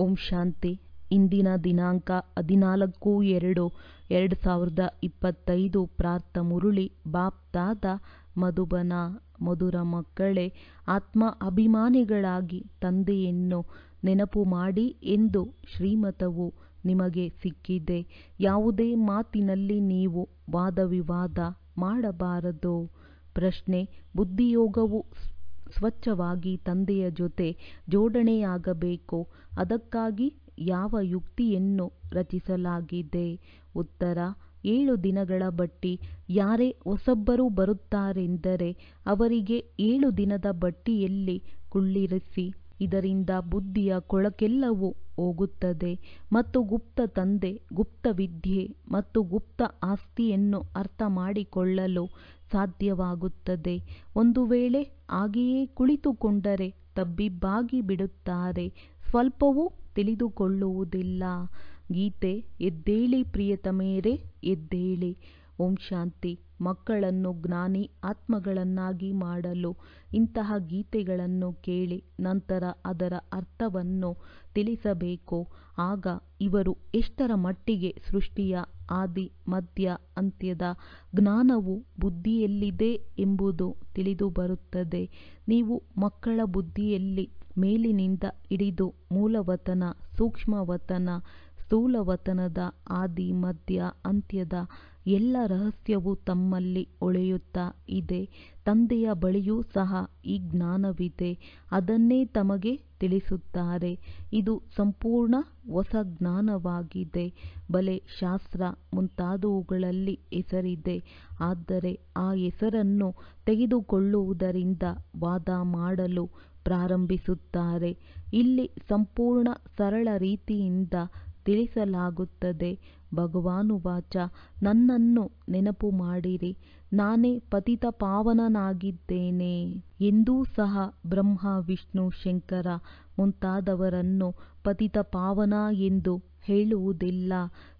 ಓಂ ಶಾಂತಿ ಇಂದಿನ ದಿನಾಂಕ ಹದಿನಾಲ್ಕು ಎರಡು ಎರಡು ಸಾವಿರದ ಇಪ್ಪತ್ತೈದು ಪ್ರಾರ್ಥ ಮುರುಳಿ ಬಾಪ್ ದಾದ ಮಧುಬನ ಮಧುರ ಮಕ್ಕಳೇ ಆತ್ಮ ಅಭಿಮಾನಿಗಳಾಗಿ ತಂದೆಯನ್ನು ನೆನಪು ಮಾಡಿ ಎಂದು ಶ್ರೀಮತವು ನಿಮಗೆ ಸಿಕ್ಕಿದೆ ಯಾವುದೇ ಮಾತಿನಲ್ಲಿ ನೀವು ವಾದವಿವಾದ ಮಾಡಬಾರದು ಪ್ರಶ್ನೆ ಬುದ್ಧಿಯೋಗವು ಸ್ವಚ್ಛವಾಗಿ ತಂದೆಯ ಜೊತೆ ಜೋಡಣೆಯಾಗಬೇಕು ಅದಕ್ಕಾಗಿ ಯಾವ ಯುಕ್ತಿಯನ್ನು ರಚಿಸಲಾಗಿದೆ ಉತ್ತರ ಏಳು ದಿನಗಳ ಬಟ್ಟಿ ಯಾರೇ ಹೊಸಬ್ಬರು ಬರುತ್ತಾರೆಂದರೆ ಅವರಿಗೆ ಏಳು ದಿನದ ಬಟ್ಟಿಯಲ್ಲಿ ಕುಳ್ಳಿರಿಸಿ ಇದರಿಂದ ಬುದ್ಧಿಯ ಕೊಳಕೆಲ್ಲವೂ ಹೋಗುತ್ತದೆ ಮತ್ತು ಗುಪ್ತ ತಂದೆ ಗುಪ್ತ ವಿದ್ಯೆ ಮತ್ತು ಗುಪ್ತ ಆಸ್ತಿಯನ್ನು ಅರ್ಥ ಮಾಡಿಕೊಳ್ಳಲು ಸಾಧ್ಯವಾಗುತ್ತದೆ ಒಂದು ವೇಳೆ ಹಾಗೆಯೇ ಕುಳಿತುಕೊಂಡರೆ ತಬ್ಬಿಬ್ಬಾಗಿ ಬಿಡುತ್ತಾರೆ ಸ್ವಲ್ಪವೂ ತಿಳಿದುಕೊಳ್ಳುವುದಿಲ್ಲ ಗೀತೆ ಎದ್ದೇಳಿ ಪ್ರಿಯತಮೆಯರೇ ಎದ್ದೇಳಿ ಓಂ ಶಾಂತಿ ಮಕ್ಕಳನ್ನು ಜ್ಞಾನಿ ಆತ್ಮಗಳನ್ನಾಗಿ ಮಾಡಲು ಇಂತಹ ಗೀತೆಗಳನ್ನು ಕೇಳಿ ನಂತರ ಅದರ ಅರ್ಥವನ್ನು ತಿಳಿಸಬೇಕು ಆಗ ಇವರು ಎಷ್ಟರ ಮಟ್ಟಿಗೆ ಸೃಷ್ಟಿಯ ಆದಿ ಮಧ್ಯ ಅಂತ್ಯದ ಜ್ಞಾನವು ಬುದ್ಧಿಯಲ್ಲಿದೆ ಎಂಬುದು ತಿಳಿದುಬರುತ್ತದೆ ನೀವು ಮಕ್ಕಳ ಬುದ್ಧಿಯಲ್ಲಿ ಮೇಲಿನಿಂದ ಹಿಡಿದು ಮೂಲವತನ ಸೂಕ್ಷ್ಮವತನ ಸ್ಥೂಲವತನದ ಆದಿ ಮಧ್ಯ ಅಂತ್ಯದ ಎಲ್ಲ ರಹಸ್ಯವು ತಮ್ಮಲ್ಲಿ ಹೊಳೆಯುತ್ತಾ ಇದೆ ತಂದೆಯ ಬಳಿಯೂ ಸಹ ಈ ಜ್ಞಾನವಿದೆ ಅದನ್ನೇ ತಮಗೆ ತಿಳಿಸುತ್ತಾರೆ ಇದು ಸಂಪೂರ್ಣ ಹೊಸ ಜ್ಞಾನವಾಗಿದೆ ಬಲೆ ಶಾಸ್ತ್ರ ಮುಂತಾದವುಗಳಲ್ಲಿ ಹೆಸರಿದೆ ಆದರೆ ಆ ಹೆಸರನ್ನು ತೆಗೆದುಕೊಳ್ಳುವುದರಿಂದ ವಾದ ಮಾಡಲು ಪ್ರಾರಂಭಿಸುತ್ತಾರೆ ಇಲ್ಲಿ ಸಂಪೂರ್ಣ ಸರಳ ರೀತಿಯಿಂದ ತಿಳಿಸಲಾಗುತ್ತದೆ ಭಗವಾನುವಾಚ ನನ್ನನ್ನು ನೆನಪು ಮಾಡಿರಿ ನಾನೇ ಪತಿತ ಪಾವನನಾಗಿದ್ದೇನೆ ಎಂದೂ ಸಹ ಬ್ರಹ್ಮ ವಿಷ್ಣು ಶಂಕರ ಮುಂತಾದವರನ್ನು ಪತಿತ ಪಾವನ ಎಂದು ಹೇಳುವುದಿಲ್ಲ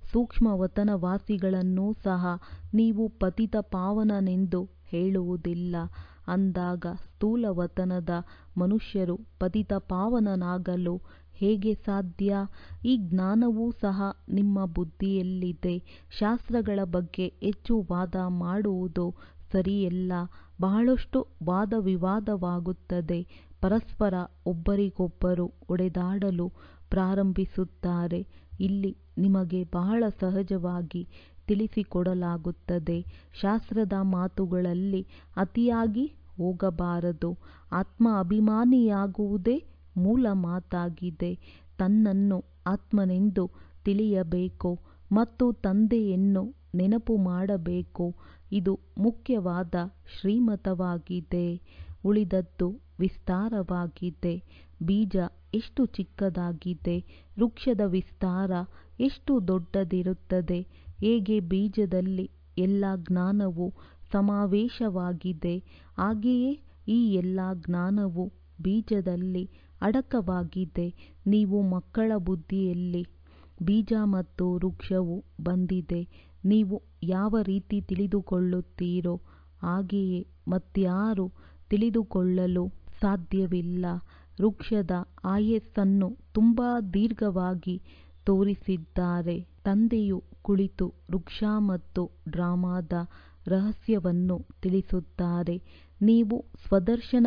ಸೂಕ್ಷ್ಮವತನವಾಸಿಗಳನ್ನೂ ಸಹ ನೀವು ಪತಿತ ಪಾವನನೆಂದು ಹೇಳುವುದಿಲ್ಲ ಅಂದಾಗ ಸ್ಥೂಲವತನದ ಮನುಷ್ಯರು ಪತಿತ ಪಾವನನಾಗಲು ಹೇಗೆ ಸಾಧ್ಯ ಈ ಜ್ಞಾನವೂ ಸಹ ನಿಮ್ಮ ಬುದ್ಧಿಯಲ್ಲಿದೆ ಶಾಸ್ತ್ರಗಳ ಬಗ್ಗೆ ಹೆಚ್ಚು ವಾದ ಮಾಡುವುದು ಸರಿಯಲ್ಲ ಬಹಳಷ್ಟು ವಾದವಿವಾದವಾಗುತ್ತದೆ ಪರಸ್ಪರ ಒಬ್ಬರಿಗೊಬ್ಬರು ಹೊಡೆದಾಡಲು ಪ್ರಾರಂಭಿಸುತ್ತಾರೆ ಇಲ್ಲಿ ನಿಮಗೆ ಬಹಳ ಸಹಜವಾಗಿ ತಿಳಿಸಿಕೊಡಲಾಗುತ್ತದೆ ಶಾಸ್ತ್ರದ ಮಾತುಗಳಲ್ಲಿ ಅತಿಯಾಗಿ ಹೋಗಬಾರದು ಆತ್ಮ ಅಭಿಮಾನಿಯಾಗುವುದೇ ಮೂಲ ಮಾತಾಗಿದೆ ತನ್ನನ್ನು ಆತ್ಮನೆಂದು ತಿಳಿಯಬೇಕು ಮತ್ತು ತಂದೆಯನ್ನು ನೆನಪು ಮಾಡಬೇಕು ಇದು ಮುಖ್ಯವಾದ ಶ್ರೀಮತವಾಗಿದೆ ಉಳಿದದ್ದು ವಿಸ್ತಾರವಾಗಿದೆ ಬೀಜ ಎಷ್ಟು ಚಿಕ್ಕದಾಗಿದೆ ವೃಕ್ಷದ ವಿಸ್ತಾರ ಎಷ್ಟು ದೊಡ್ಡದಿರುತ್ತದೆ ಹೇಗೆ ಬೀಜದಲ್ಲಿ ಎಲ್ಲ ಜ್ಞಾನವು ಸಮಾವೇಶವಾಗಿದೆ ಹಾಗೆಯೇ ಈ ಎಲ್ಲ ಜ್ಞಾನವು ಬೀಜದಲ್ಲಿ ಅಡಕವಾಗಿದೆ ನೀವು ಮಕ್ಕಳ ಬುದ್ಧಿಯಲ್ಲಿ ಬೀಜ ಮತ್ತು ವೃಕ್ಷವು ಬಂದಿದೆ ನೀವು ಯಾವ ರೀತಿ ತಿಳಿದುಕೊಳ್ಳುತ್ತೀರೋ ಹಾಗೆಯೇ ಮತ್ಯಾರೂ ತಿಳಿದುಕೊಳ್ಳಲು ಸಾಧ್ಯವಿಲ್ಲ ವೃಕ್ಷದ ಆಯಸ್ಸನ್ನು ತುಂಬಾ ದೀರ್ಘವಾಗಿ ತೋರಿಸಿದ್ದಾರೆ ತಂದೆಯು ಕುಳಿತು ವೃಕ್ಷ ಮತ್ತು ಡ್ರಾಮಾದ ರಹಸ್ಯವನ್ನು ತಿಳಿಸುತ್ತಾರೆ ನೀವು ಸ್ವದರ್ಶನ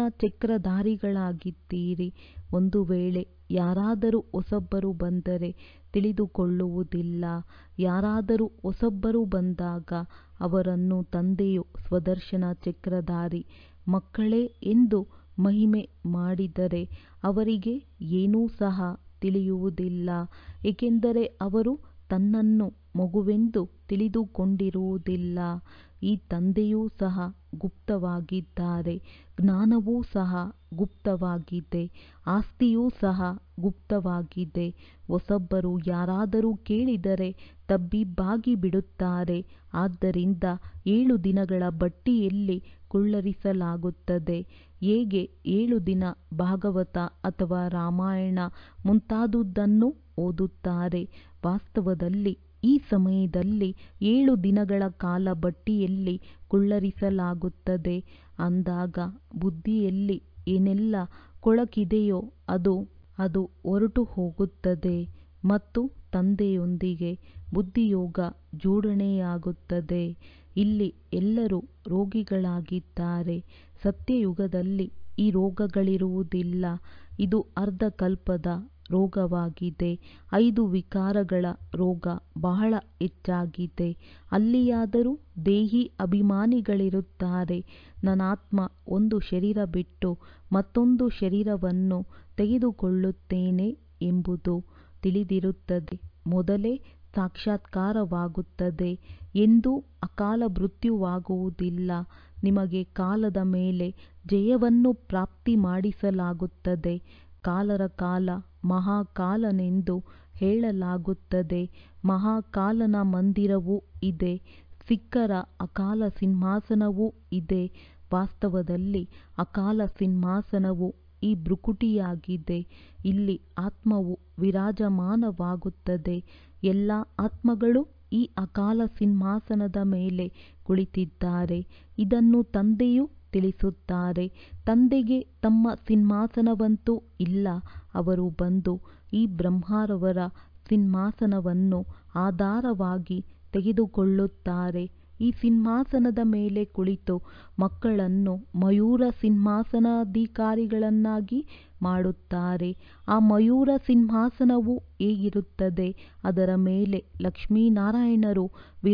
ಚಕ್ರಧಾರಿಗಳಾಗಿದ್ದೀರಿ ಒಂದು ವೇಳೆ ಯಾರಾದರೂ ಹೊಸಬ್ಬರು ಬಂದರೆ ತಿಳಿದುಕೊಳ್ಳುವುದಿಲ್ಲ ಯಾರಾದರೂ ಹೊಸಬ್ಬರು ಬಂದಾಗ ಅವರನ್ನು ತಂದೆಯು ಸ್ವದರ್ಶನ ಚಕ್ರಧಾರಿ ಮಕ್ಕಳೇ ಎಂದು ಮಹಿಮೆ ಮಾಡಿದರೆ ಅವರಿಗೆ ಏನೂ ಸಹ ತಿಳಿಯುವುದಿಲ್ಲ ಏಕೆಂದರೆ ಅವರು ತನ್ನನ್ನು ಮಗುವೆಂದು ತಿಳಿದುಕೊಂಡಿರುವುದಿಲ್ಲ ಈ ತಂದೆಯೂ ಸಹ ಗುಪ್ತವಾಗಿದ್ದಾರೆ ಜ್ಞಾನವೂ ಸಹ ಗುಪ್ತವಾಗಿದೆ ಆಸ್ತಿಯೂ ಸಹ ಗುಪ್ತವಾಗಿದೆ ಹೊಸಬ್ಬರು ಯಾರಾದರೂ ಕೇಳಿದರೆ ತಬ್ಬಿಬ್ಬಾಗಿ ಬಿಡುತ್ತಾರೆ ಆದ್ದರಿಂದ ಏಳು ದಿನಗಳ ಬಟ್ಟಿಯಲ್ಲಿ ಕುಳ್ಳರಿಸಲಾಗುತ್ತದೆ ಹೇಗೆ ಏಳು ದಿನ ಭಾಗವತ ಅಥವಾ ರಾಮಾಯಣ ಮುಂತಾದುದನ್ನು ಓದುತ್ತಾರೆ ವಾಸ್ತವದಲ್ಲಿ ಈ ಸಮಯದಲ್ಲಿ ಏಳು ದಿನಗಳ ಕಾಲ ಬಟ್ಟಿಯಲ್ಲಿ ಕುಳ್ಳರಿಸಲಾಗುತ್ತದೆ ಅಂದಾಗ ಬುದ್ಧಿಯಲ್ಲಿ ಏನೆಲ್ಲ ಕೊಳಕಿದೆಯೋ ಅದು ಅದು ಹೊರಟು ಹೋಗುತ್ತದೆ ಮತ್ತು ತಂದೆಯೊಂದಿಗೆ ಬುದ್ಧಿಯೋಗ ಜೋಡಣೆಯಾಗುತ್ತದೆ ಇಲ್ಲಿ ಎಲ್ಲರೂ ರೋಗಿಗಳಾಗಿದ್ದಾರೆ ಸತ್ಯಯುಗದಲ್ಲಿ ಈ ರೋಗಗಳಿರುವುದಿಲ್ಲ ಇದು ಅರ್ಧಕಲ್ಪದ ರೋಗವಾಗಿದೆ ಐದು ವಿಕಾರಗಳ ರೋಗ ಬಹಳ ಹೆಚ್ಚಾಗಿದೆ ಅಲ್ಲಿಯಾದರೂ ದೇಹಿ ಅಭಿಮಾನಿಗಳಿರುತ್ತಾರೆ ನನಾತ್ಮ ಒಂದು ಶರೀರ ಬಿಟ್ಟು ಮತ್ತೊಂದು ಶರೀರವನ್ನು ತೆಗೆದುಕೊಳ್ಳುತ್ತೇನೆ ಎಂಬುದು ತಿಳಿದಿರುತ್ತದೆ ಮೊದಲೇ ಸಾಕ್ಷಾತ್ಕಾರವಾಗುತ್ತದೆ ಎಂದೂ ಅಕಾಲ ಮೃತ್ಯುವಾಗುವುದಿಲ್ಲ ನಿಮಗೆ ಕಾಲದ ಮೇಲೆ ಜಯವನ್ನು ಪ್ರಾಪ್ತಿ ಮಾಡಿಸಲಾಗುತ್ತದೆ ಕಾಲರ ಕಾಲ ಮಹಾಕಾಲನೆಂದು ಹೇಳಲಾಗುತ್ತದೆ ಮಹಾಕಾಲನ ಮಂದಿರವೂ ಇದೆ ಸಿಖ್ಖರ ಅಕಾಲ ಸಿಂಹಾಸನವೂ ಇದೆ ವಾಸ್ತವದಲ್ಲಿ ಅಕಾಲ ಸಿಂಹಾಸನವು ಈ ಭ್ರುಕುಟಿಯಾಗಿದೆ ಇಲ್ಲಿ ಆತ್ಮವು ವಿರಾಜಮಾನವಾಗುತ್ತದೆ ಎಲ್ಲ ಆತ್ಮಗಳು ಈ ಅಕಾಲ ಸಿಂಹಾಸನದ ಮೇಲೆ ಕುಳಿತಿದ್ದಾರೆ ಇದನ್ನು ತಂದೆಯೂ ತಿಳಿಸುತ್ತಾರೆ ತಂದೆಗೆ ತಮ್ಮ ಸಿಂಹಾಸನವಂತೂ ಇಲ್ಲ ಅವರು ಬಂದು ಈ ಬ್ರಹ್ಮರವರ ಸಿಂಹಾಸನವನ್ನು ಆಧಾರವಾಗಿ ತೆಗೆದುಕೊಳ್ಳುತ್ತಾರೆ ಈ ಸಿಂಹಾಸನದ ಮೇಲೆ ಕುಳಿತು ಮಕ್ಕಳನ್ನು ಮಯೂರ ಸಿಂಹಾಸನಾಧಿಕಾರಿಗಳನ್ನಾಗಿ ಮಾಡುತ್ತಾರೆ ಆ ಮಯೂರ ಸಿಂಹಾಸನವು ಹೇಗಿರುತ್ತದೆ ಅದರ ಮೇಲೆ ಲಕ್ಷ್ಮೀನಾರಾಯಣರು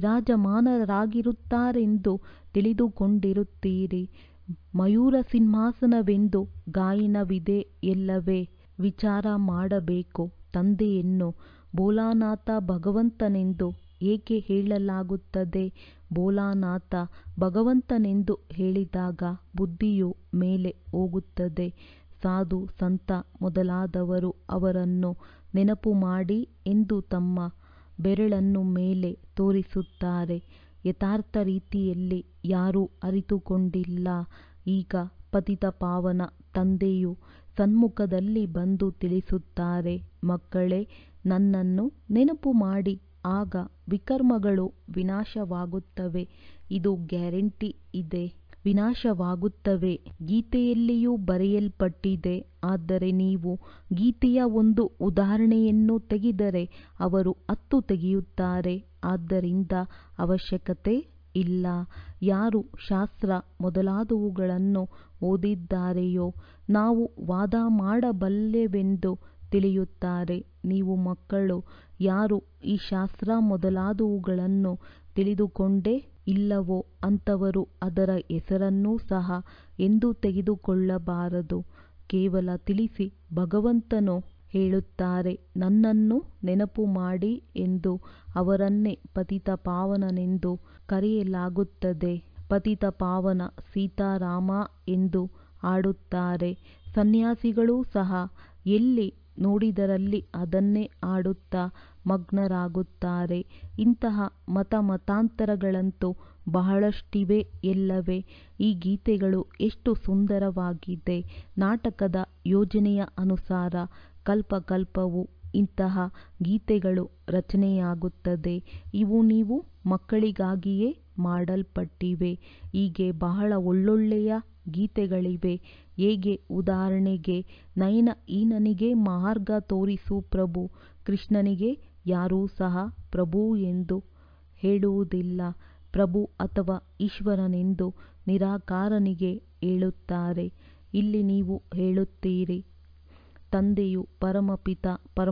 ವಿರಾಜಮಾನರಾಗಿರುತ್ತಾರೆಂದು ತಿಳಿದುಕೊಂಡಿರುತ್ತೀರಿ ಮಯೂರ ಸಿಂಹಾಸನವೆಂದು ಗಾಯನವಿದೆ ಎಲ್ಲವೇ ವಿಚಾರ ಮಾಡಬೇಕು ತಂದೆಯನ್ನು ಭೋಲಾನಾಥ ಭಗವಂತನೆಂದು ಏಕೆ ಹೇಳಲಾಗುತ್ತದೆ ಭೋಲಾನಾಥ ಭಗವಂತನೆಂದು ಹೇಳಿದಾಗ ಬುದ್ಧಿಯು ಮೇಲೆ ಹೋಗುತ್ತದೆ ಸಾಧು ಸಂತ ಮೊದಲಾದವರು ಅವರನ್ನು ನೆನಪು ಮಾಡಿ ಎಂದು ತಮ್ಮ ಬೆರಳನ್ನು ಮೇಲೆ ತೋರಿಸುತ್ತಾರೆ ಯಥಾರ್ಥ ರೀತಿಯಲ್ಲಿ ಯಾರೂ ಅರಿತುಕೊಂಡಿಲ್ಲ ಈಗ ಪತಿತ ಪಾವನ ತಂದೆಯು ಸನ್ಮುಖದಲ್ಲಿ ಬಂದು ತಿಳಿಸುತ್ತಾರೆ ಮಕ್ಕಳೇ ನನ್ನನ್ನು ನೆನಪು ಮಾಡಿ ಆಗ ವಿಕರ್ಮಗಳು ವಿನಾಶವಾಗುತ್ತವೆ ಇದು ಗ್ಯಾರಂಟಿ ಇದೆ ವಿನಾಶವಾಗುತ್ತವೆ ಗೀತೆಯಲ್ಲಿಯೂ ಬರೆಯಲ್ಪಟ್ಟಿದೆ ಆದರೆ ನೀವು ಗೀತೆಯ ಒಂದು ಉದಾಹರಣೆಯನ್ನು ತೆಗೆದರೆ ಅವರು ಹತ್ತು ತೆಗೆಯುತ್ತಾರೆ ಆದ್ದರಿಂದ ಅವಶ್ಯಕತೆ ಇಲ್ಲ ಯಾರು ಶಾಸ್ತ್ರ ಮೊದಲಾದವುಗಳನ್ನು ಓದಿದ್ದಾರೆಯೋ ನಾವು ವಾದ ಮಾಡಬಲ್ಲೆವೆಂದು ತಿಳಿಯುತ್ತಾರೆ ನೀವು ಮಕ್ಕಳು ಯಾರು ಈ ಶಾಸ್ತ್ರ ಮೊದಲಾದವುಗಳನ್ನು ತಿಳಿದುಕೊಂಡೇ ಇಲ್ಲವೋ ಅಂಥವರು ಅದರ ಹೆಸರನ್ನೂ ಸಹ ಎಂದೂ ತೆಗೆದುಕೊಳ್ಳಬಾರದು ಕೇವಲ ತಿಳಿಸಿ ಭಗವಂತನು ಹೇಳುತ್ತಾರೆ ನನ್ನನ್ನು ನೆನಪು ಮಾಡಿ ಎಂದು ಅವರನ್ನೇ ಪತಿತ ಪಾವನನೆಂದು ಕರೆಯಲಾಗುತ್ತದೆ ಪತಿತ ಪಾವನ ಸೀತಾರಾಮ ಎಂದು ಹಾಡುತ್ತಾರೆ ಸನ್ಯಾಸಿಗಳೂ ಸಹ ಎಲ್ಲಿ ನೋಡಿದರಲ್ಲಿ ಅದನ್ನೇ ಹಾಡುತ್ತಾ ಮಗ್ನರಾಗುತ್ತಾರೆ ಇಂತಹ ಮತ ಮತಾಂತರಗಳಂತೂ ಬಹಳಷ್ಟಿವೆ ಎಲ್ಲವೇ ಈ ಗೀತೆಗಳು ಎಷ್ಟು ಸುಂದರವಾಗಿದೆ ನಾಟಕದ ಯೋಜನೆಯ ಅನುಸಾರ ಕಲ್ಪಕಲ್ಪವು ಇಂತಹ ಗೀತೆಗಳು ರಚನೆಯಾಗುತ್ತದೆ ಇವು ನೀವು ಮಕ್ಕಳಿಗಾಗಿಯೇ ಮಾಡಲ್ಪಟ್ಟಿವೆ ಹೀಗೆ ಬಹಳ ಒಳ್ಳೊಳ್ಳೆಯ ಗೀತೆಗಳಿವೆ ಹೇಗೆ ಉದಾಹರಣೆಗೆ ನಯನ ಈನನಿಗೆ ಮಾರ್ಗ ತೋರಿಸು ಪ್ರಭು ಕೃಷ್ಣನಿಗೆ ಯಾರೂ ಸಹ ಪ್ರಭು ಎಂದು ಹೇಳುವುದಿಲ್ಲ ಪ್ರಭು ಅಥವಾ ಈಶ್ವರನೆಂದು ನಿರಾಕಾರನಿಗೆ ಹೇಳುತ್ತಾರೆ ಇಲ್ಲಿ ನೀವು ಹೇಳುತ್ತೀರಿ ತಂದೆಯು ಪರಮಪಿತ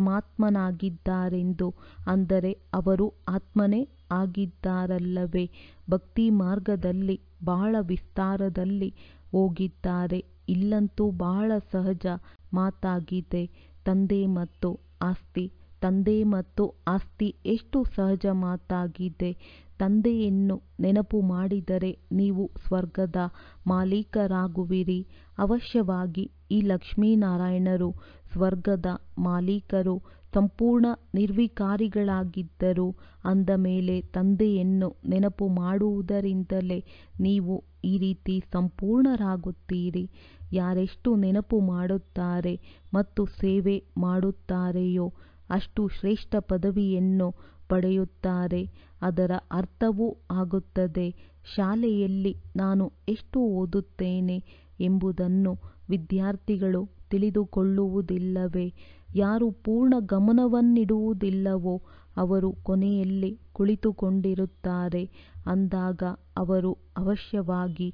ಪರಮಾತ್ಮನಾಗಿದ್ದಾರೆಂದು ಅಂದರೆ ಅವರು ಆತ್ಮನೇ ಆಗಿದ್ದಾರಲ್ಲವೇ ಭಕ್ತಿ ಮಾರ್ಗದಲ್ಲಿ ಬಹಳ ವಿಸ್ತಾರದಲ್ಲಿ ಹೋಗಿದ್ದಾರೆ ಇಲ್ಲಂತೂ ಬಹಳ ಸಹಜ ಮಾತಾಗಿದೆ ತಂದೆ ಮತ್ತು ಆಸ್ತಿ ತಂದೆ ಮತ್ತು ಆಸ್ತಿ ಎಷ್ಟು ಸಹಜ ಮಾತಾಗಿದೆ ತಂದೆಯನ್ನು ನೆನಪು ಮಾಡಿದರೆ ನೀವು ಸ್ವರ್ಗದ ಮಾಲೀಕರಾಗುವಿರಿ ಅವಶ್ಯವಾಗಿ ಈ ಲಕ್ಷ್ಮೀನಾರಾಯಣರು ಸ್ವರ್ಗದ ಮಾಲೀಕರು ಸಂಪೂರ್ಣ ನಿರ್ವಿಕಾರಿಗಳಾಗಿದ್ದರು ಅಂದ ಮೇಲೆ ತಂದೆಯನ್ನು ನೆನಪು ಮಾಡುವುದರಿಂದಲೇ ನೀವು ಈ ರೀತಿ ಸಂಪೂರ್ಣರಾಗುತ್ತೀರಿ ಯಾರೆಷ್ಟು ನೆನಪು ಮಾಡುತ್ತಾರೆ ಮತ್ತು ಸೇವೆ ಮಾಡುತ್ತಾರೆಯೋ ಅಷ್ಟು ಶ್ರೇಷ್ಠ ಪದವಿಯನ್ನು ಪಡೆಯುತ್ತಾರೆ ಅದರ ಅರ್ಥವೂ ಆಗುತ್ತದೆ ಶಾಲೆಯಲ್ಲಿ ನಾನು ಎಷ್ಟು ಓದುತ್ತೇನೆ ಎಂಬುದನ್ನು ವಿದ್ಯಾರ್ಥಿಗಳು ತಿಳಿದುಕೊಳ್ಳುವುದಿಲ್ಲವೇ ಯಾರು ಪೂರ್ಣ ಗಮನವನ್ನಿಡುವುದಿಲ್ಲವೋ ಅವರು ಕೊನೆಯಲ್ಲಿ ಕುಳಿತುಕೊಂಡಿರುತ್ತಾರೆ ಅಂದಾಗ ಅವರು ಅವಶ್ಯವಾಗಿ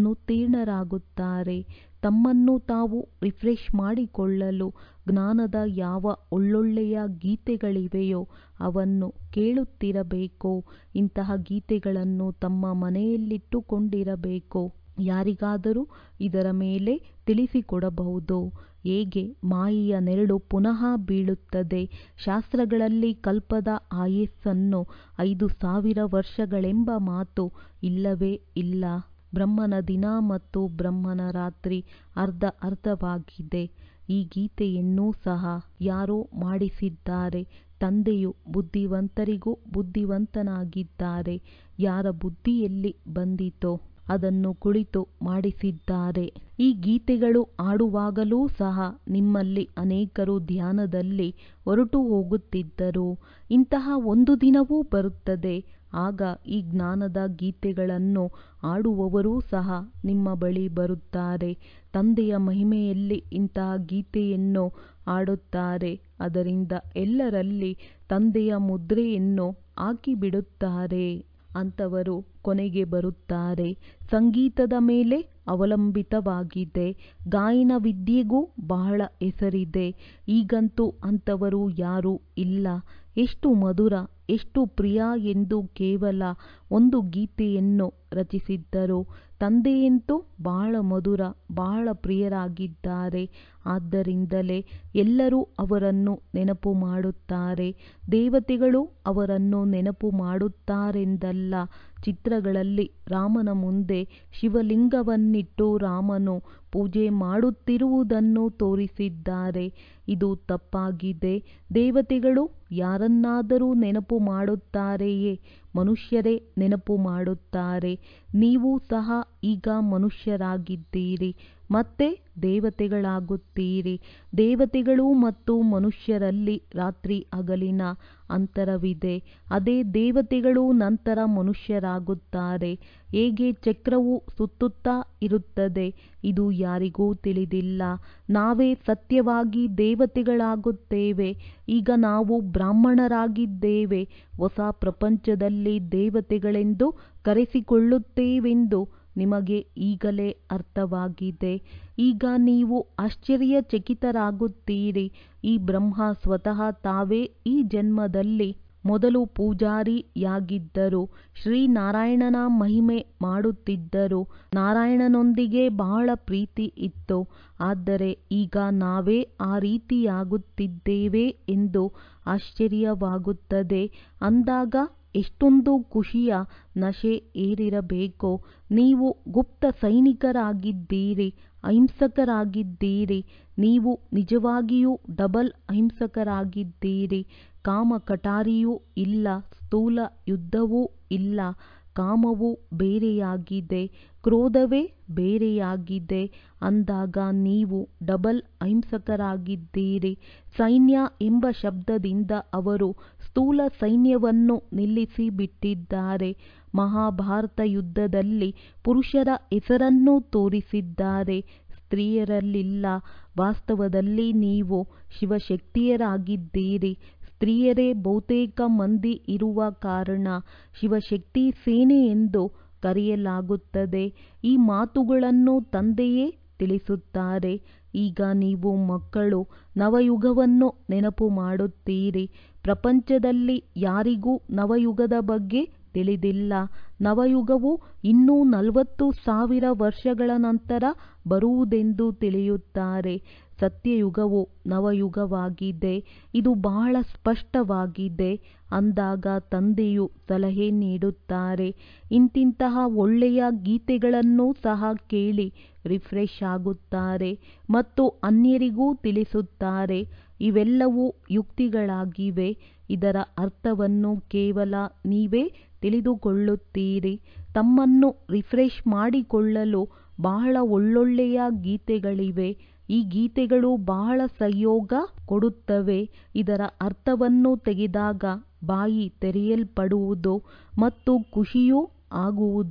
ಅನುತ್ತೀರ್ಣರಾಗುತ್ತಾರೆ ತಮ್ಮನ್ನು ತಾವು ರಿಫ್ರೆಶ್ ಮಾಡಿಕೊಳ್ಳಲು ಜ್ಞಾನದ ಯಾವ ಒಳ್ಳೊಳ್ಳೆಯ ಗೀತೆಗಳಿವೆಯೋ ಅವನ್ನು ಕೇಳುತ್ತಿರಬೇಕು ಇಂತಹ ಗೀತೆಗಳನ್ನು ತಮ್ಮ ಮನೆಯಲ್ಲಿಟ್ಟುಕೊಂಡಿರಬೇಕು ಯಾರಿಗಾದರೂ ಇದರ ಮೇಲೆ ತಿಳಿಸಿಕೊಡಬಹುದು ಹೇಗೆ ಮಾಯೆಯ ನೆರಳು ಪುನಃ ಬೀಳುತ್ತದೆ ಶಾಸ್ತ್ರಗಳಲ್ಲಿ ಕಲ್ಪದ ಆಯಸ್ಸನ್ನು ಐದು ಸಾವಿರ ವರ್ಷಗಳೆಂಬ ಮಾತು ಇಲ್ಲವೇ ಇಲ್ಲ ಬ್ರಹ್ಮನ ದಿನ ಮತ್ತು ಬ್ರಹ್ಮನ ರಾತ್ರಿ ಅರ್ಧ ಅರ್ಧವಾಗಿದೆ ಈ ಗೀತೆಯನ್ನೂ ಸಹ ಯಾರೋ ಮಾಡಿಸಿದ್ದಾರೆ ತಂದೆಯು ಬುದ್ಧಿವಂತರಿಗೂ ಬುದ್ಧಿವಂತನಾಗಿದ್ದಾರೆ ಯಾರ ಬುದ್ಧಿಯಲ್ಲಿ ಬಂದಿತೋ ಅದನ್ನು ಕುಳಿತು ಮಾಡಿಸಿದ್ದಾರೆ ಈ ಗೀತೆಗಳು ಆಡುವಾಗಲೂ ಸಹ ನಿಮ್ಮಲ್ಲಿ ಅನೇಕರು ಧ್ಯಾನದಲ್ಲಿ ಹೊರಟು ಹೋಗುತ್ತಿದ್ದರು ಇಂತಹ ಒಂದು ದಿನವೂ ಬರುತ್ತದೆ ಆಗ ಈ ಜ್ಞಾನದ ಗೀತೆಗಳನ್ನು ಆಡುವವರೂ ಸಹ ನಿಮ್ಮ ಬಳಿ ಬರುತ್ತಾರೆ ತಂದೆಯ ಮಹಿಮೆಯಲ್ಲಿ ಇಂತಹ ಗೀತೆಯನ್ನು ಆಡುತ್ತಾರೆ ಅದರಿಂದ ಎಲ್ಲರಲ್ಲಿ ತಂದೆಯ ಮುದ್ರೆಯನ್ನು ಹಾಕಿಬಿಡುತ್ತಾರೆ ಅಂಥವರು ಕೊನೆಗೆ ಬರುತ್ತಾರೆ ಸಂಗೀತದ ಮೇಲೆ ಅವಲಂಬಿತವಾಗಿದೆ ಗಾಯನ ವಿದ್ಯೆಗೂ ಬಹಳ ಹೆಸರಿದೆ ಈಗಂತೂ ಅಂಥವರು ಯಾರೂ ಇಲ್ಲ ಎಷ್ಟು ಮಧುರ ಎಷ್ಟು ಪ್ರಿಯ ಎಂದು ಕೇವಲ ಒಂದು ಗೀತೆಯನ್ನು ರಚಿಸಿದ್ದರು ತಂದೆಯಂತೂ ಬಹಳ ಮಧುರ ಬಹಳ ಪ್ರಿಯರಾಗಿದ್ದಾರೆ ಆದ್ದರಿಂದಲೇ ಎಲ್ಲರೂ ಅವರನ್ನು ನೆನಪು ಮಾಡುತ್ತಾರೆ ದೇವತೆಗಳು ಅವರನ್ನು ನೆನಪು ಮಾಡುತ್ತಾರೆಂದಲ್ಲ ಚಿತ್ರಗಳಲ್ಲಿ ರಾಮನ ಮುಂದೆ ಶಿವಲಿಂಗವನ್ನಿಟ್ಟು ರಾಮನು ಪೂಜೆ ಮಾಡುತ್ತಿರುವುದನ್ನು ತೋರಿಸಿದ್ದಾರೆ ಇದು ತಪ್ಪಾಗಿದೆ ದೇವತೆಗಳು ಯಾರನ್ನಾದರೂ ನೆನಪು ಮಾಡುತ್ತಾರೆಯೇ ಮನುಷ್ಯರೇ ನೆನಪು ಮಾಡುತ್ತಾರೆ ನೀವು ಸಹ ಈಗ ಮನುಷ್ಯರಾಗಿದ್ದೀರಿ ಮತ್ತೆ ದೇವತೆಗಳಾಗುತ್ತೀರಿ ದೇವತೆಗಳು ಮತ್ತು ಮನುಷ್ಯರಲ್ಲಿ ರಾತ್ರಿ ಹಗಲಿನ ಅಂತರವಿದೆ ಅದೇ ದೇವತೆಗಳು ನಂತರ ಮನುಷ್ಯರಾಗುತ್ತಾರೆ ಹೇಗೆ ಚಕ್ರವು ಸುತ್ತುತ್ತಾ ಇರುತ್ತದೆ ಇದು ಯಾರಿಗೂ ತಿಳಿದಿಲ್ಲ ನಾವೇ ಸತ್ಯವಾಗಿ ದೇವತೆಗಳಾಗುತ್ತೇವೆ ಈಗ ನಾವು ಬ್ರಾಹ್ಮಣರಾಗಿದ್ದೇವೆ ಹೊಸ ಪ್ರಪಂಚದಲ್ಲಿ ದೇವತೆಗಳೆಂದು ಕರೆಸಿಕೊಳ್ಳುತ್ತೇವೆಂದು ನಿಮಗೆ ಈಗಲೇ ಅರ್ಥವಾಗಿದೆ ಈಗ ನೀವು ಆಶ್ಚರ್ಯಚಕಿತರಾಗುತ್ತೀರಿ ಈ ಬ್ರಹ್ಮ ಸ್ವತಃ ತಾವೇ ಈ ಜನ್ಮದಲ್ಲಿ ಮೊದಲು ಪೂಜಾರಿಯಾಗಿದ್ದರು ಶ್ರೀನಾರಾಯಣನ ಮಹಿಮೆ ಮಾಡುತ್ತಿದ್ದರು ನಾರಾಯಣನೊಂದಿಗೆ ಬಹಳ ಪ್ರೀತಿ ಇತ್ತು ಆದರೆ ಈಗ ನಾವೇ ಆ ರೀತಿಯಾಗುತ್ತಿದ್ದೇವೆ ಎಂದು ಆಶ್ಚರ್ಯವಾಗುತ್ತದೆ ಅಂದಾಗ ಎಷ್ಟೊಂದು ಖುಷಿಯ ನಶೆ ಏರಿರಬೇಕು ನೀವು ಗುಪ್ತ ಸೈನಿಕರಾಗಿದ್ದೀರಿ ಅಹಿಂಸಕರಾಗಿದ್ದೀರಿ ನೀವು ನಿಜವಾಗಿಯೂ ಡಬಲ್ ಅಹಿಂಸಕರಾಗಿದ್ದೀರಿ ಕಾಮ ಕಟಾರಿಯೂ ಇಲ್ಲ ಸ್ಥೂಲ ಯುದ್ಧವೂ ಇಲ್ಲ ಕಾಮವು ಬೇರೆಯಾಗಿದೆ ಕ್ರೋಧವೇ ಬೇರೆಯಾಗಿದೆ ಅಂದಾಗ ನೀವು ಡಬಲ್ ಅಹಿಂಸಕರಾಗಿದ್ದೀರಿ ಸೈನ್ಯ ಎಂಬ ಶಬ್ದದಿಂದ ಅವರು ಸ್ಥೂಲ ಸೈನ್ಯವನ್ನು ನಿಲ್ಲಿಸಿ ಬಿಟ್ಟಿದ್ದಾರೆ ಮಹಾಭಾರತ ಯುದ್ಧದಲ್ಲಿ ಪುರುಷರ ಹೆಸರನ್ನು ತೋರಿಸಿದ್ದಾರೆ ಸ್ತ್ರೀಯರಲ್ಲಿಲ್ಲ ವಾಸ್ತವದಲ್ಲಿ ನೀವು ಶಿವಶಕ್ತಿಯರಾಗಿದ್ದೀರಿ ಸ್ತ್ರೀಯರೇ ಬಹುತೇಕ ಮಂದಿ ಇರುವ ಕಾರಣ ಶಿವಶಕ್ತಿ ಸೇನೆ ಎಂದು ಕರೆಯಲಾಗುತ್ತದೆ ಈ ಮಾತುಗಳನ್ನು ತಂದೆಯೇ ತಿಳಿಸುತ್ತಾರೆ ಈಗ ನೀವು ಮಕ್ಕಳು ನವಯುಗವನ್ನು ನೆನಪು ಮಾಡುತ್ತೀರಿ ಪ್ರಪಂಚದಲ್ಲಿ ಯಾರಿಗೂ ನವಯುಗದ ಬಗ್ಗೆ ತಿಳಿದಿಲ್ಲ ನವಯುಗವು ಇನ್ನೂ ನಲವತ್ತು ಸಾವಿರ ವರ್ಷಗಳ ನಂತರ ಬರುವುದೆಂದು ತಿಳಿಯುತ್ತಾರೆ ಸತ್ಯಯುಗವು ನವಯುಗವಾಗಿದೆ ಇದು ಬಹಳ ಸ್ಪಷ್ಟವಾಗಿದೆ ಅಂದಾಗ ತಂದೆಯು ಸಲಹೆ ನೀಡುತ್ತಾರೆ ಇಂತಿಂತಹ ಒಳ್ಳೆಯ ಗೀತೆಗಳನ್ನು ಸಹ ಕೇಳಿ ರಿಫ್ರೆಶ್ ಆಗುತ್ತಾರೆ ಮತ್ತು ಅನ್ಯರಿಗೂ ತಿಳಿಸುತ್ತಾರೆ ಇವೆಲ್ಲವೂ ಯುಕ್ತಿಗಳಾಗಿವೆ ಇದರ ಅರ್ಥವನ್ನು ಕೇವಲ ನೀವೇ ತಿಳಿದುಕೊಳ್ಳುತ್ತೀರಿ ತಮ್ಮನ್ನು ರಿಫ್ರೆಶ್ ಮಾಡಿಕೊಳ್ಳಲು ಬಹಳ ಒಳ್ಳೊಳ್ಳೆಯ ಗೀತೆಗಳಿವೆ ಈ ಗೀತೆಗಳು ಬಹಳ ಸಹಯೋಗ ಕೊಡುತ್ತವೆ ಇದರ ಅರ್ಥವನ್ನು ತೆಗೆದಾಗ ಬಾಯಿ ತೆರೆಯಲ್ಪಡುವುದು ಮತ್ತು ಖುಷಿಯೂ ಆಗುವುದು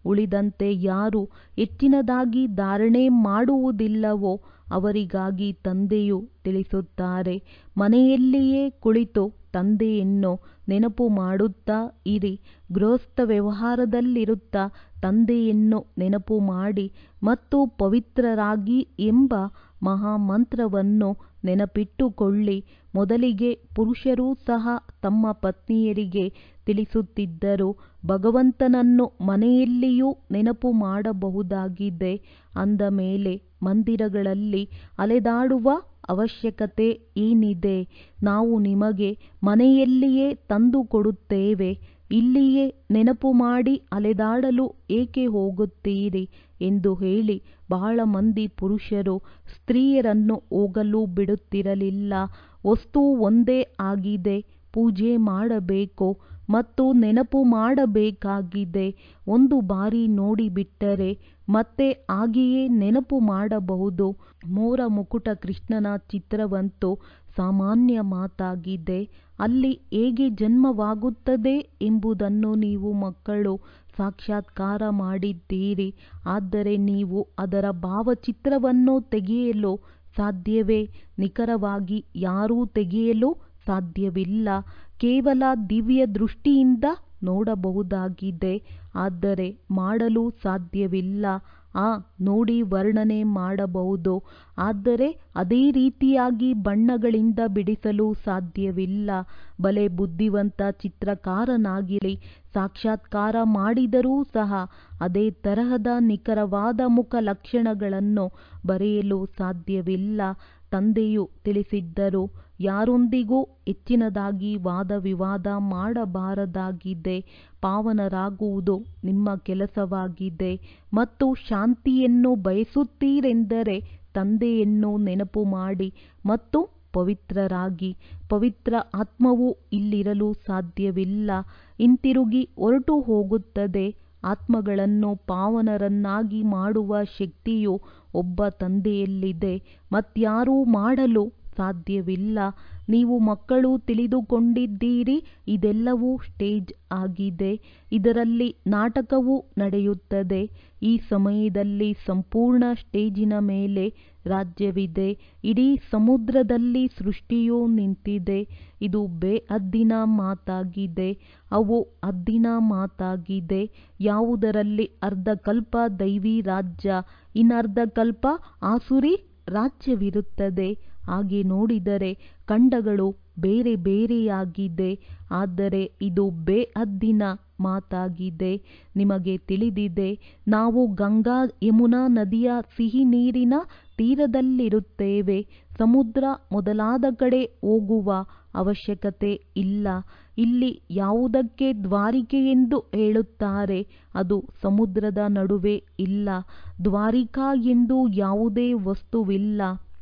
ಉಳಿದಂತೆ ಯಾರು ಹೆಚ್ಚಿನದಾಗಿ ಧಾರಣೆ ಮಾಡುವುದಿಲ್ಲವೋ ಅವರಿಗಾಗಿ ತಂದೆಯು ತಿಳಿಸುತ್ತಾರೆ ಮನೆಯಲ್ಲಿಯೇ ಕುಳಿತು ತಂದೆಯನ್ನು ನೆನಪು ಮಾಡುತ್ತಾ ಇರಿ ಗೃಹಸ್ಥ ವ್ಯವಹಾರದಲ್ಲಿರುತ್ತಾ ತಂದೆಯನ್ನು ನೆನಪು ಮಾಡಿ ಮತ್ತು ಪವಿತ್ರರಾಗಿ ಎಂಬ ಮಹಾಮಂತ್ರವನ್ನು ನೆನಪಿಟ್ಟುಕೊಳ್ಳಿ ಮೊದಲಿಗೆ ಪುರುಷರೂ ಸಹ ತಮ್ಮ ಪತ್ನಿಯರಿಗೆ ತಿಳಿಸುತ್ತಿದ್ದರು ಭಗವಂತನನ್ನು ಮನೆಯಲ್ಲಿಯೂ ನೆನಪು ಮಾಡಬಹುದಾಗಿದೆ ಅಂದ ಮೇಲೆ ಮಂದಿರಗಳಲ್ಲಿ ಅಲೆದಾಡುವ ಅವಶ್ಯಕತೆ ಏನಿದೆ ನಾವು ನಿಮಗೆ ಮನೆಯಲ್ಲಿಯೇ ತಂದು ಕೊಡುತ್ತೇವೆ ಇಲ್ಲಿಯೇ ನೆನಪು ಮಾಡಿ ಅಲೆದಾಡಲು ಏಕೆ ಹೋಗುತ್ತೀರಿ ಎಂದು ಹೇಳಿ ಬಹಳ ಮಂದಿ ಪುರುಷರು ಸ್ತ್ರೀಯರನ್ನು ಹೋಗಲು ಬಿಡುತ್ತಿರಲಿಲ್ಲ ವಸ್ತು ಒಂದೇ ಆಗಿದೆ ಪೂಜೆ ಮಾಡಬೇಕು ಮತ್ತು ನೆನಪು ಮಾಡಬೇಕಾಗಿದೆ ಒಂದು ಬಾರಿ ನೋಡಿಬಿಟ್ಟರೆ ಮತ್ತೆ ಹಾಗೆಯೇ ನೆನಪು ಮಾಡಬಹುದು ಮೋರ ಮುಕುಟ ಕೃಷ್ಣನ ಚಿತ್ರವಂತೂ ಸಾಮಾನ್ಯ ಮಾತಾಗಿದೆ ಅಲ್ಲಿ ಹೇಗೆ ಜನ್ಮವಾಗುತ್ತದೆ ಎಂಬುದನ್ನು ನೀವು ಮಕ್ಕಳು ಸಾಕ್ಷಾತ್ಕಾರ ಮಾಡಿದ್ದೀರಿ ಆದರೆ ನೀವು ಅದರ ಭಾವಚಿತ್ರವನ್ನು ತೆಗೆಯಲು ಸಾಧ್ಯವೇ ನಿಖರವಾಗಿ ಯಾರೂ ತೆಗೆಯಲು ಸಾಧ್ಯವಿಲ್ಲ ಕೇವಲ ದಿವ್ಯ ದೃಷ್ಟಿಯಿಂದ ನೋಡಬಹುದಾಗಿದೆ ಆದರೆ ಮಾಡಲು ಸಾಧ್ಯವಿಲ್ಲ ಆ ನೋಡಿ ವರ್ಣನೆ ಮಾಡಬಹುದು ಆದರೆ ಅದೇ ರೀತಿಯಾಗಿ ಬಣ್ಣಗಳಿಂದ ಬಿಡಿಸಲು ಸಾಧ್ಯವಿಲ್ಲ ಬಲೆ ಬುದ್ಧಿವಂತ ಚಿತ್ರಕಾರನಾಗಿರಲಿ ಸಾಕ್ಷಾತ್ಕಾರ ಮಾಡಿದರೂ ಸಹ ಅದೇ ತರಹದ ನಿಖರವಾದ ಮುಖ ಲಕ್ಷಣಗಳನ್ನು ಬರೆಯಲು ಸಾಧ್ಯವಿಲ್ಲ ತಂದೆಯು ತಿಳಿಸಿದ್ದರು ಯಾರೊಂದಿಗೂ ಹೆಚ್ಚಿನದಾಗಿ ವಾದ ವಿವಾದ ಮಾಡಬಾರದಾಗಿದೆ ಪಾವನರಾಗುವುದು ನಿಮ್ಮ ಕೆಲಸವಾಗಿದೆ ಮತ್ತು ಶಾಂತಿಯನ್ನು ಬಯಸುತ್ತೀರೆಂದರೆ ತಂದೆಯನ್ನು ನೆನಪು ಮಾಡಿ ಮತ್ತು ಪವಿತ್ರರಾಗಿ ಪವಿತ್ರ ಆತ್ಮವು ಇಲ್ಲಿರಲು ಸಾಧ್ಯವಿಲ್ಲ ಹಿಂತಿರುಗಿ ಹೊರಟು ಹೋಗುತ್ತದೆ ಆತ್ಮಗಳನ್ನು ಪಾವನರನ್ನಾಗಿ ಮಾಡುವ ಶಕ್ತಿಯು ಒಬ್ಬ ತಂದೆಯಲ್ಲಿದೆ ಮತ್ಯಾರೂ ಮಾಡಲು ಸಾಧ್ಯವಿಲ್ಲ ನೀವು ಮಕ್ಕಳು ತಿಳಿದುಕೊಂಡಿದ್ದೀರಿ ಇದೆಲ್ಲವೂ ಸ್ಟೇಜ್ ಆಗಿದೆ ಇದರಲ್ಲಿ ನಾಟಕವೂ ನಡೆಯುತ್ತದೆ ಈ ಸಮಯದಲ್ಲಿ ಸಂಪೂರ್ಣ ಸ್ಟೇಜಿನ ಮೇಲೆ ರಾಜ್ಯವಿದೆ ಇಡೀ ಸಮುದ್ರದಲ್ಲಿ ಸೃಷ್ಟಿಯು ನಿಂತಿದೆ ಇದು ಬೇಹದ್ದಿನ ಮಾತಾಗಿದೆ ಅವು ಹದ್ದಿನ ಮಾತಾಗಿದೆ ಯಾವುದರಲ್ಲಿ ಅರ್ಧಕಲ್ಪ ದೈವಿ ರಾಜ್ಯ ಇನ್ನರ್ಧಕಲ್ಪ ಆಸುರಿ ರಾಜ್ಯವಿರುತ್ತದೆ ಹಾಗೆ ನೋಡಿದರೆ ಖಂಡಗಳು ಬೇರೆ ಬೇರೆಯಾಗಿದೆ ಆದರೆ ಇದು ಬೇಹದ್ದಿನ ಮಾತಾಗಿದೆ ನಿಮಗೆ ತಿಳಿದಿದೆ ನಾವು ಗಂಗಾ ಯಮುನಾ ನದಿಯ ಸಿಹಿ ನೀರಿನ ತೀರದಲ್ಲಿರುತ್ತೇವೆ ಸಮುದ್ರ ಮೊದಲಾದ ಕಡೆ ಹೋಗುವ ಅವಶ್ಯಕತೆ ಇಲ್ಲ ಇಲ್ಲಿ ಯಾವುದಕ್ಕೆ ದ್ವಾರಿಕೆ ಎಂದು ಹೇಳುತ್ತಾರೆ ಅದು ಸಮುದ್ರದ ನಡುವೆ ಇಲ್ಲ ದ್ವಾರಿಕಾ ಎಂದು ಯಾವುದೇ ವಸ್ತುವಿಲ್ಲ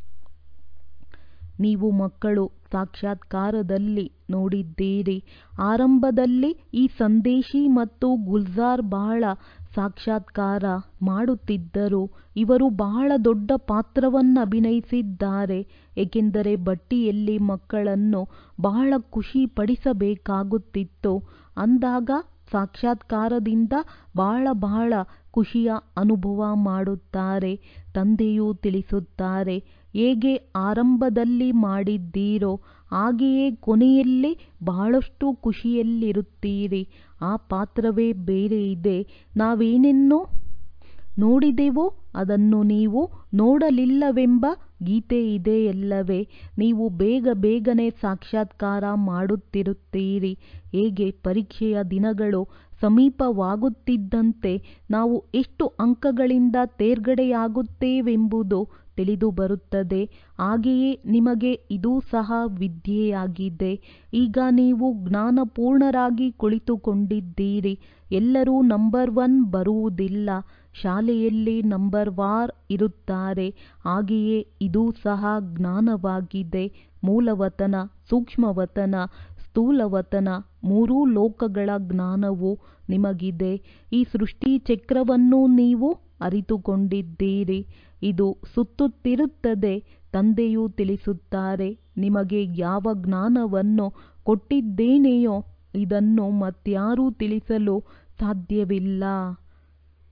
ನೀವು ಮಕ್ಕಳು ಸಾಕ್ಷಾತ್ಕಾರದಲ್ಲಿ ನೋಡಿದ್ದೀರಿ ಆರಂಭದಲ್ಲಿ ಈ ಸಂದೇಶಿ ಮತ್ತು ಗುಲ್ಜಾರ್ ಬಹಳ ಸಾಕ್ಷಾತ್ಕಾರ ಮಾಡುತ್ತಿದ್ದರು ಇವರು ಬಹಳ ದೊಡ್ಡ ಪಾತ್ರವನ್ನು ಅಭಿನಯಿಸಿದ್ದಾರೆ ಏಕೆಂದರೆ ಬಟ್ಟಿಯಲ್ಲಿ ಮಕ್ಕಳನ್ನು ಬಹಳ ಖುಷಿ ಪಡಿಸಬೇಕಾಗುತ್ತಿತ್ತು ಅಂದಾಗ ಸಾಕ್ಷಾತ್ಕಾರದಿಂದ ಬಹಳ ಬಹಳ ಖುಷಿಯ ಅನುಭವ ಮಾಡುತ್ತಾರೆ ತಂದೆಯೂ ತಿಳಿಸುತ್ತಾರೆ ಹೇಗೆ ಆರಂಭದಲ್ಲಿ ಮಾಡಿದ್ದೀರೋ ಹಾಗೆಯೇ ಕೊನೆಯಲ್ಲಿ ಬಹಳಷ್ಟು ಖುಷಿಯಲ್ಲಿರುತ್ತೀರಿ ಆ ಪಾತ್ರವೇ ಬೇರೆ ಇದೆ ನಾವೇನನ್ನು ನೋಡಿದೆವೋ ಅದನ್ನು ನೀವು ನೋಡಲಿಲ್ಲವೆಂಬ ಗೀತೆ ಇದೆಯಲ್ಲವೇ ನೀವು ಬೇಗ ಬೇಗನೆ ಸಾಕ್ಷಾತ್ಕಾರ ಮಾಡುತ್ತಿರುತ್ತೀರಿ ಹೇಗೆ ಪರೀಕ್ಷೆಯ ದಿನಗಳು ಸಮೀಪವಾಗುತ್ತಿದ್ದಂತೆ ನಾವು ಎಷ್ಟು ಅಂಕಗಳಿಂದ ತೇರ್ಗಡೆಯಾಗುತ್ತೇವೆಂಬುದು ತಿಳಿದು ಬರುತ್ತದೆ ಹಾಗೆಯೇ ನಿಮಗೆ ಇದೂ ಸಹ ವಿದ್ಯೆಯಾಗಿದೆ ಈಗ ನೀವು ಜ್ಞಾನಪೂರ್ಣರಾಗಿ ಕುಳಿತುಕೊಂಡಿದ್ದೀರಿ ಎಲ್ಲರೂ ನಂಬರ್ ಒನ್ ಬರುವುದಿಲ್ಲ ಶಾಲೆಯಲ್ಲಿ ನಂಬರ್ ವಾರ್ ಇರುತ್ತಾರೆ ಹಾಗೆಯೇ ಇದೂ ಸಹ ಜ್ಞಾನವಾಗಿದೆ ಮೂಲವತನ ಸೂಕ್ಷ್ಮವತನ ಸ್ಥೂಲವತನ ಮೂರೂ ಲೋಕಗಳ ಜ್ಞಾನವು ನಿಮಗಿದೆ ಈ ಸೃಷ್ಟಿ ಚಕ್ರವನ್ನು ನೀವು ಅರಿತುಕೊಂಡಿದ್ದೀರಿ ಇದು ಸುತ್ತುತ್ತಿರುತ್ತದೆ ತಂದೆಯೂ ತಿಳಿಸುತ್ತಾರೆ ನಿಮಗೆ ಯಾವ ಜ್ಞಾನವನ್ನು ಕೊಟ್ಟಿದ್ದೇನೆಯೋ ಇದನ್ನು ಮತ್ಯಾರೂ ತಿಳಿಸಲು ಸಾಧ್ಯವಿಲ್ಲ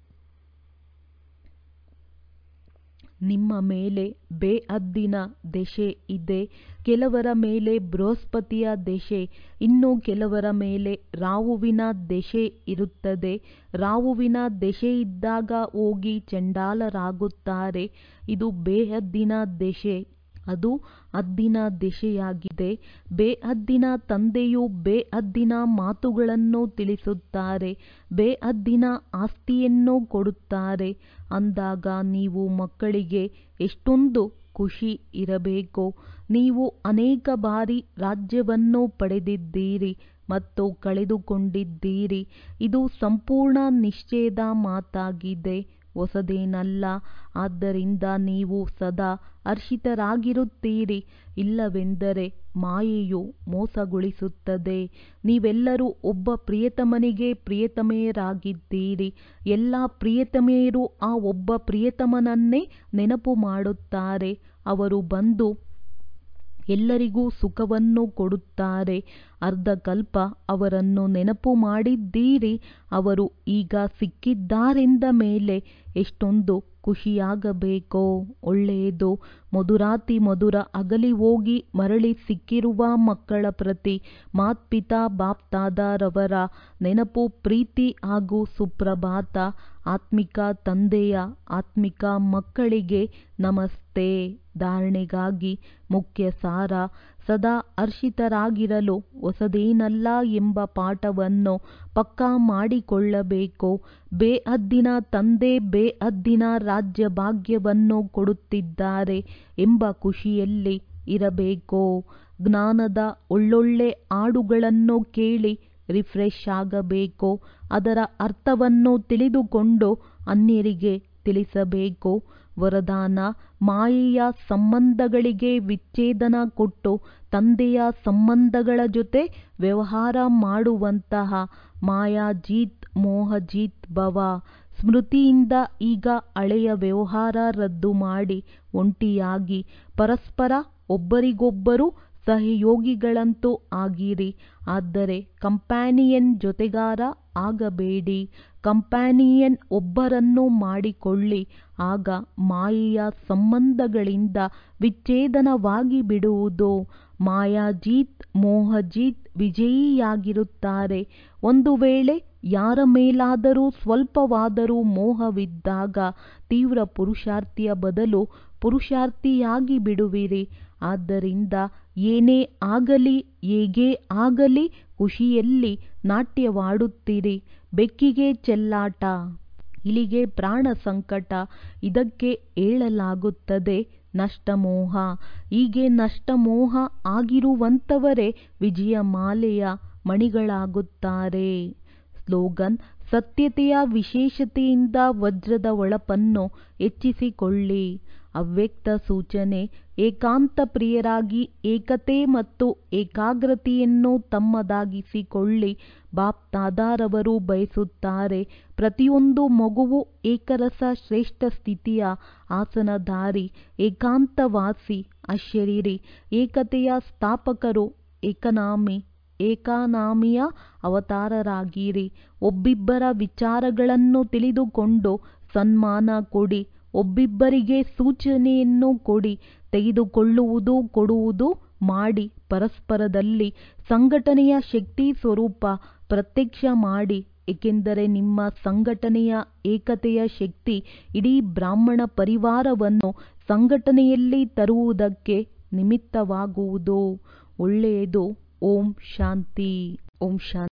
ನಿಮ್ಮ ಮೇಲೆ ಬೇಅದ್ದಿನ ದೆಶೆ ಇದೆ ಕೆಲವರ ಮೇಲೆ ಬೃಹಸ್ಪತಿಯ ದೆಶೆ ಇನ್ನು ಕೆಲವರ ಮೇಲೆ ರಾಹುವಿನ ದೆಶೆ ಇರುತ್ತದೆ ರಾಹುವಿನ ದೆಶೆಯಿದ್ದಾಗ ಹೋಗಿ ಚಂಡಾಲರಾಗುತ್ತಾರೆ ಇದು ಬೇಹದ್ದಿನ ದೆಶೆ ಅದು ಹದ್ದಿನ ದೆಶೆಯಾಗಿದೆ ಬೇಹದ್ದಿನ ತಂದೆಯು ಬೇಹದ್ದಿನ ಮಾತುಗಳನ್ನು ತಿಳಿಸುತ್ತಾರೆ ಬೇಹದ್ದಿನ ಆಸ್ತಿಯನ್ನು ಕೊಡುತ್ತಾರೆ ಅಂದಾಗ ನೀವು ಮಕ್ಕಳಿಗೆ ಎಷ್ಟೊಂದು ಖುಷಿ ಇರಬೇಕು ನೀವು ಅನೇಕ ಬಾರಿ ರಾಜ್ಯವನ್ನು ಪಡೆದಿದ್ದೀರಿ ಮತ್ತು ಕಳೆದುಕೊಂಡಿದ್ದೀರಿ ಇದು ಸಂಪೂರ್ಣ ನಿಶ್ಚಯದ ಮಾತಾಗಿದೆ ಹೊಸದೇನಲ್ಲ ಆದ್ದರಿಂದ ನೀವು ಸದಾ ಹರ್ಷಿತರಾಗಿರುತ್ತೀರಿ ಇಲ್ಲವೆಂದರೆ ಮಾಯೆಯು ಮೋಸಗೊಳಿಸುತ್ತದೆ ನೀವೆಲ್ಲರೂ ಒಬ್ಬ ಪ್ರಿಯತಮನಿಗೆ ಪ್ರಿಯತಮೆಯರಾಗಿದ್ದೀರಿ ಎಲ್ಲ ಪ್ರಿಯತಮೆಯರು ಆ ಒಬ್ಬ ಪ್ರಿಯತಮನನ್ನೇ ನೆನಪು ಮಾಡುತ್ತಾರೆ ಅವರು ಬಂದು ಎಲ್ಲರಿಗೂ ಸುಖವನ್ನು ಕೊಡುತ್ತಾರೆ ಅರ್ಧಕಲ್ಪ ಅವರನ್ನು ನೆನಪು ಮಾಡಿದ್ದೀರಿ ಅವರು ಈಗ ಸಿಕ್ಕಿದ್ದಾರೆಂದ ಮೇಲೆ ಎಷ್ಟೊಂದು ಖುಷಿಯಾಗಬೇಕೋ ಒಳ್ಳೆಯದು ಮಧುರಾತಿ ಮಧುರ ಅಗಲಿ ಹೋಗಿ ಮರಳಿ ಸಿಕ್ಕಿರುವ ಮಕ್ಕಳ ಪ್ರತಿ ಮಾತ್ಪಿತಾ ಬಾಪ್ತಾದರವರ ನೆನಪು ಪ್ರೀತಿ ಹಾಗೂ ಸುಪ್ರಭಾತ ಆತ್ಮಿಕ ತಂದೆಯ ಆತ್ಮಿಕ ಮಕ್ಕಳಿಗೆ ನಮಸ್ತೆ ಧಾರಣೆಗಾಗಿ ಮುಖ್ಯ ಸಾರ ಸದಾ ಹರ್ಷಿತರಾಗಿರಲು ಹೊಸದೇನಲ್ಲ ಎಂಬ ಪಾಠವನ್ನು ಪಕ್ಕಾ ಮಾಡಿಕೊಳ್ಳಬೇಕು ಬೇಹದ್ದಿನ ತಂದೆ ಬೇಹದ್ದಿನ ರಾಜ್ಯ ಭಾಗ್ಯವನ್ನು ಕೊಡುತ್ತಿದ್ದಾರೆ ಎಂಬ ಖುಷಿಯಲ್ಲಿ ಇರಬೇಕು ಜ್ಞಾನದ ಒಳ್ಳೊಳ್ಳೆ ಹಾಡುಗಳನ್ನು ಕೇಳಿ ರಿಫ್ರೆಶ್ ಆಗಬೇಕು ಅದರ ಅರ್ಥವನ್ನು ತಿಳಿದುಕೊಂಡು ಅನ್ಯರಿಗೆ ತಿಳಿಸಬೇಕು ವರದಾನ ಮಾಯೆಯ ಸಂಬಂಧಗಳಿಗೆ ವಿಚ್ಛೇದನ ಕೊಟ್ಟು ತಂದೆಯ ಸಂಬಂಧಗಳ ಜೊತೆ ವ್ಯವಹಾರ ಮಾಡುವಂತಹ ಮಾಯಾಜೀತ್ ಮೋಹಜೀತ್ ಭವ ಸ್ಮೃತಿಯಿಂದ ಈಗ ಹಳೆಯ ವ್ಯವಹಾರ ರದ್ದು ಮಾಡಿ ಒಂಟಿಯಾಗಿ ಪರಸ್ಪರ ಒಬ್ಬರಿಗೊಬ್ಬರು ಸಹಯೋಗಿಗಳಂತೂ ಆಗಿರಿ ಆದರೆ ಕಂಪ್ಯಾನಿಯನ್ ಜೊತೆಗಾರ ಆಗಬೇಡಿ ಕಂಪ್ಯಾನಿಯನ್ ಒಬ್ಬರನ್ನು ಮಾಡಿಕೊಳ್ಳಿ ಆಗ ಮಾಯೆಯ ಸಂಬಂಧಗಳಿಂದ ವಿಚ್ಛೇದನವಾಗಿ ಬಿಡುವುದು ಮಾಯಾಜೀತ್ ಮೋಹಜೀತ್ ವಿಜಯಿಯಾಗಿರುತ್ತಾರೆ ಒಂದು ವೇಳೆ ಯಾರ ಮೇಲಾದರೂ ಸ್ವಲ್ಪವಾದರೂ ಮೋಹವಿದ್ದಾಗ ತೀವ್ರ ಪುರುಷಾರ್ಥಿಯ ಬದಲು ಪುರುಷಾರ್ಥಿಯಾಗಿ ಬಿಡುವಿರಿ ಆದ್ದರಿಂದ ಏನೇ ಆಗಲಿ ಹೇಗೇ ಆಗಲಿ ಖುಷಿಯಲ್ಲಿ ನಾಟ್ಯವಾಡುತ್ತಿರಿ ಬೆಕ್ಕಿಗೆ ಚೆಲ್ಲಾಟ ಇಲಿಗೆ ಪ್ರಾಣ ಸಂಕಟ ಇದಕ್ಕೆ ಹೇಳಲಾಗುತ್ತದೆ ನಷ್ಟಮೋಹ ಹೀಗೆ ನಷ್ಟಮೋಹ ಆಗಿರುವಂತವರೇ ವಿಜಯಮಾಲೆಯ ಮಣಿಗಳಾಗುತ್ತಾರೆ ಸ್ಲೋಗನ್ ಸತ್ಯತೆಯ ವಿಶೇಷತೆಯಿಂದ ವಜ್ರದ ಒಳಪನ್ನು ಹೆಚ್ಚಿಸಿಕೊಳ್ಳಿ ಅವ್ಯಕ್ತ ಸೂಚನೆ ಏಕಾಂತ ಪ್ರಿಯರಾಗಿ ಏಕತೆ ಮತ್ತು ಏಕಾಗ್ರತೆಯನ್ನು ತಮ್ಮದಾಗಿಸಿಕೊಳ್ಳಿ ಬಾಪ್ ದಾದಾರವರು ಬಯಸುತ್ತಾರೆ ಪ್ರತಿಯೊಂದು ಮಗುವು ಏಕರಸ ಶ್ರೇಷ್ಠ ಸ್ಥಿತಿಯ ಆಸನಧಾರಿ ಏಕಾಂತವಾಸಿ ಅಶರೀರಿ ಏಕತೆಯ ಸ್ಥಾಪಕರು ಏಕನಾಮಿ ಏಕಾನಾಮಿಯ ಅವತಾರರಾಗಿರಿ ಒಬ್ಬಿಬ್ಬರ ವಿಚಾರಗಳನ್ನು ತಿಳಿದುಕೊಂಡು ಸನ್ಮಾನ ಕೊಡಿ ಒಬ್ಬಿಬ್ಬರಿಗೆ ಸೂಚನೆಯನ್ನು ಕೊಡಿ ತೆಗೆದುಕೊಳ್ಳುವುದು ಕೊಡುವುದು ಮಾಡಿ ಪರಸ್ಪರದಲ್ಲಿ ಸಂಘಟನೆಯ ಶಕ್ತಿ ಸ್ವರೂಪ ಪ್ರತ್ಯಕ್ಷ ಮಾಡಿ ಏಕೆಂದರೆ ನಿಮ್ಮ ಸಂಘಟನೆಯ ಏಕತೆಯ ಶಕ್ತಿ ಇಡೀ ಬ್ರಾಹ್ಮಣ ಪರಿವಾರವನ್ನು ಸಂಘಟನೆಯಲ್ಲಿ ತರುವುದಕ್ಕೆ ನಿಮಿತ್ತವಾಗುವುದು ಒಳ್ಳೆಯದು ಓಂ ಶಾಂತಿ ಓಂ ಶಾಂತಿ